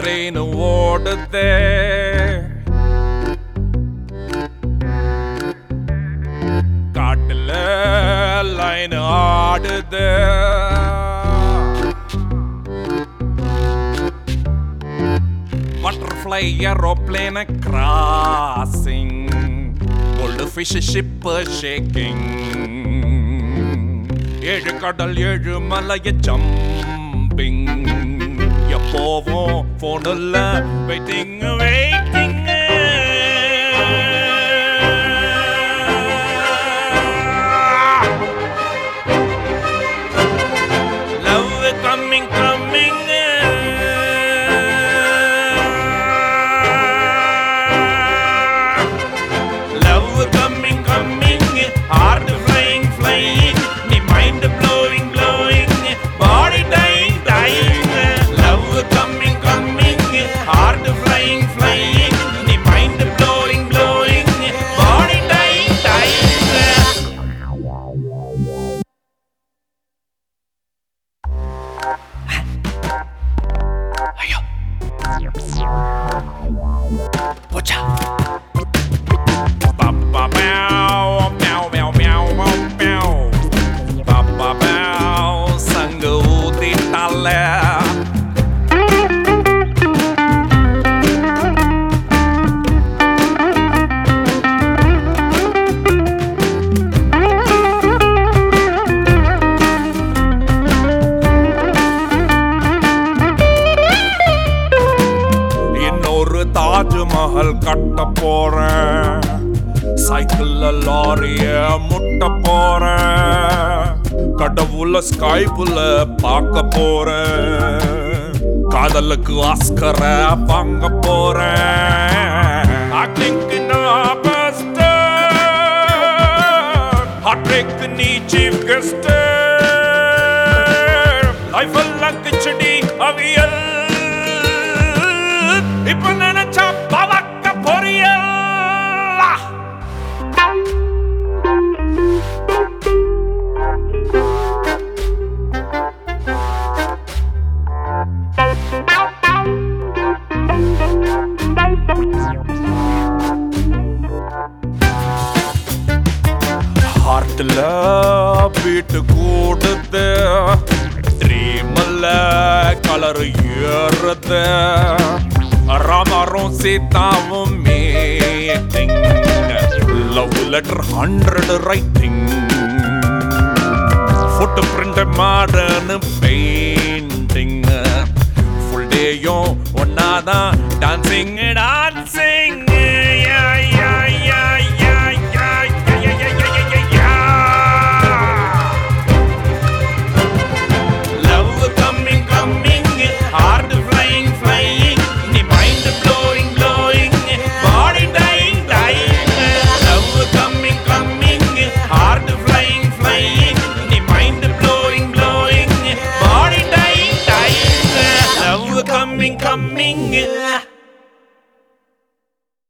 Train ஓடுதே காட்டுல line ஆடுது butterfly aeroplane crossing gold fish ship shaking ஏழு கடல் ஏழு மலைய ஜம்பிங் எப்போவும் போனில் waiting waiting Love coming, coming. Love coming, coming. Heart flying, flying. Me mind blowing, blowing. Body dying, dying. Love coming, coming. Heart flying, flying. Me mind blowing, blowing. Body dying, dying. ஐயோ போச்சா Ba ba meow meow meow meow meow meow Ba ba meow சங்கு ஊத்திட்டால இன்னொரு தாஜ்மஹல் கட்ட போறேன் சைக்கிள்ல லாரிய முட்ட போறேன் கடவுள ஸ்கைப்புல பார்க்க போறேன் காதலுக்கு ஆஸ்கர வாங்க போறேன் ஆக்டிங்க்கு நான் பெஸ்ட் ஹாட்ரிக் நீ சீஃப் கெஸ்ட் லைஃப் எல்லாம் கிச்சடி அவியல் இப்ப நினைச்சா பவக்க பொரியல் ஹார்ட்ல பீட்டு கூடுது ட்ரீம்ல கலர் ஏறுது ராமரும் சீதாவும் meeting love letter hundred writing footprint modern painting full டேயும் ஒன்னாதான் டான்சிங் டான்சிங்